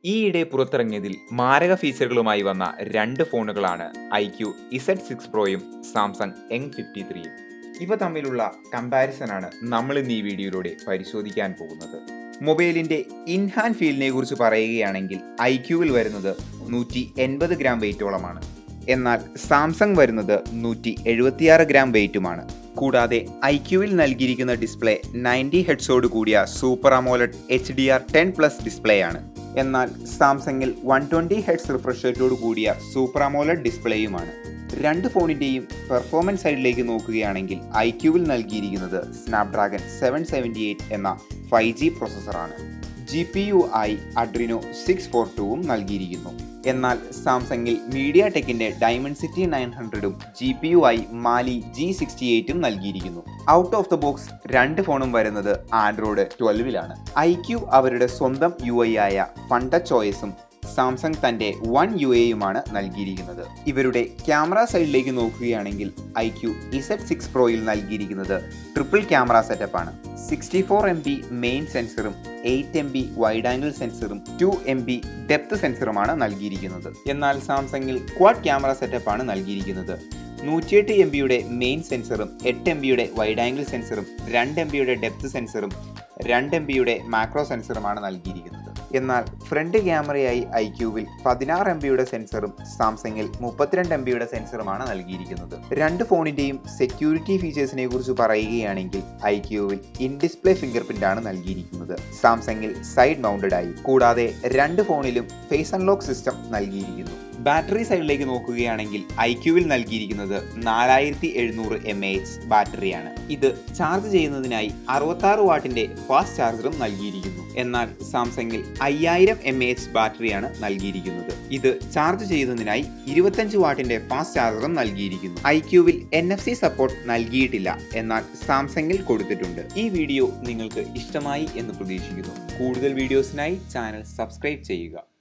ഈയിടെ പുറത്തിറങ്ങിയതിൽ മാരക ഫീച്ചറുകളുമായി വന്ന രണ്ട് ഫോണുകളാണ് ഐ ക്യു ഇസഡ് സിക്സ് പ്രോയും സാംസങ് എങ് ഫിഫ്റ്റി ത്രീയും ഇവ തമ്മിലുള്ള കമ്പാരിസനാണ് നമ്മൾ ഇന്ന് ഈ വീഡിയോയിലൂടെ പരിശോധിക്കാൻ പോകുന്നത് മൊബൈലിന്റെ ഇൻഹാൻഡ് ഫീലിനെ കുറിച്ച് പറയുകയാണെങ്കിൽ ഐ ക്യുവിൽ വരുന്നത് നൂറ്റി എൺപത് ഗ്രാം വെയിറ്റോളമാണ് എന്നാൽ സാംസങ് വരുന്നത് നൂറ്റി എഴുപത്തിയാറ് ഗ്രാം വെയിറ്റുമാണ് കൂടാതെ ഐ ക്യുവിൽ നൽകിയിരിക്കുന്ന ഡിസ്പ്ലേ നയൻറ്റി ഹെഡ്സോട് കൂടിയ super AMOLED H D R ten plus display ആണ് എന്നാൽ സാംസങ്ങിൽ വൺ ട്വൻറ്റി ഹെഡ്സ് റിഫ്രഷേറ്റോട് കൂടിയ സൂപ്പർ അമോലഡ് ഡിസ്പ്ലേയുമാണ് രണ്ട് ഫോണിൻ്റെയും പെർഫോമൻസ് സൈഡിലേക്ക് നോക്കുകയാണെങ്കിൽ ഐ ക്യുവിൽ നൽകിയിരിക്കുന്നത് സ്നാപ്ഡ്രാഗൺ സെവൻ സെവൻറ്റി എയ്റ്റ് എന്ന ഫൈവ് ജി പ്രൊസസ്സറാണ് ജി പി യു ആയി അഡ്രിനോ സിക്സ് ഫോർ ടുവും നൽകിയിരിക്കുന്നു എന്നാൽ സാംസങ്ങിൽ മീഡിയ ടെക്കിന്റെ ഡയമൻസിറ്റി നയൻ ഹൺഡ്രഡും ജി പി യു ആയി മാലി ജി സിക്സ്റ്റി എയ്റ്റും നൽകിയിരിക്കുന്നു ഔട്ട് ഓഫ് ദ ബോക്സ് രണ്ട് ഫോണും വരുന്നത് ആൻഡ്രോയിഡ് ട്വൽവിലാണ് ഐ ക്യു അവരുടെ സ്വന്തം യു ഐ ആയ ഫണ്ട ചോയ്സും സാംസങ് തന്റെ വൺ യു എയുമാണ് നൽകിയിരിക്കുന്നത് ഇവരുടെ ക്യാമറ സൈഡിലേക്ക് നോക്കുകയാണെങ്കിൽ ഐ ക്യു ഇസഡ് സിക്സ് പ്രോയിൽ നൽകിയിരിക്കുന്നത് ട്രിപ്പിൾ ക്യാമറ സെറ്റപ്പ് ആണ് sixty four M B main സെൻസറും eight M B wide angle സെൻസറും ടു എം ബി ഡെപ്ത് സെൻസറുമാണ് നൽകിയിരിക്കുന്നത് എന്നാൽ സാംസങ്ങിൽ ക്വാഡ് ക്യാമറ സെറ്റപ്പ് ആണ് നൽകിയിരിക്കുന്നത് നൂറ്റിയെട്ട് എം ബിയുടെ മെയിൻ സെൻസറും എട്ട് എം ബിയുടെ വൈഡ് ആംഗിൾ സെൻസറും രണ്ട് എം ബിയുടെ ഡെപ്ത് സെൻസറും രണ്ട് എം ബിയുടെ മാക്രോ സെൻസറുമാണ് നൽകിയിരിക്കുന്നത് എന്നാൽ ഫ്രണ്ട് ക്യാമറയായി ഐ ക്യൂവിൽ പതിനാറ് എം ബിയുടെ സെൻസറും സാംസങ്ങിൽ മുപ്പത്തിരണ്ട് എം ബിയുടെ സെൻസറുമാണ് നൽകിയിരിക്കുന്നത് രണ്ട് ഫോണിന്റെയും സെക്യൂരിറ്റി ഫീച്ചേഴ്സിനെ കുറിച്ച് പറയുകയാണെങ്കിൽ ഐ ക്യൂവിൽ ഇൻ ഡിസ്പ്ലേ ഫിംഗർ പ്രിന്റ് ആണ് നൽകിയിരിക്കുന്നത് സാംസങ്ങിൽ സൈഡ് മൗണ്ടഡ് ആയി കൂടാതെ രണ്ട് ഫോണിലും ഫേസ് അൺലോക്ക് സിസ്റ്റം നൽകിയിരിക്കുന്നു ബാറ്ററി സൈഡിലേക്ക് നോക്കുകയാണെങ്കിൽ ഐ ക്യൂവിൽ നൽകിയിരിക്കുന്നത് നാലായിരത്തി എഴുന്നൂറ് എം എ എച്ച് ബാറ്ററിയാണ് ഇത് ചാർജ് ചെയ്യുന്നതിനായി അറുപത്താറ് വാട്ടിന്റെ ഫാസ്റ്റ് ചാർജറും നൽകിയിരിക്കുന്നു എന്നാൽ സാംസങ്ങിൽ അയ്യായിരം എം എ എച്ച് ബാറ്ററിയാണ് നൽകിയിരിക്കുന്നത് ഇത് ചാർജ് ചെയ്യുന്നതിനായി ഇരുപത്തഞ്ച് വാട്ടിന്റെ ഫാസ്റ്റ് ചാർജറും നൽകിയിരിക്കുന്നു ഐ ക്യൂവിൽ എൻ എഫ് സി സപ്പോർട്ട് നൽകിയിട്ടില്ല എന്നാൽ സാംസങ്ങിൽ കൊടുത്തിട്ടുണ്ട് ഈ വീഡിയോ നിങ്ങൾക്ക് ഇഷ്ടമായി എന്ന് പ്രതീക്ഷിക്കുന്നു കൂടുതൽ വീഡിയോസിനായി ചാനൽ സബ്സ്ക്രൈബ് ചെയ്യുക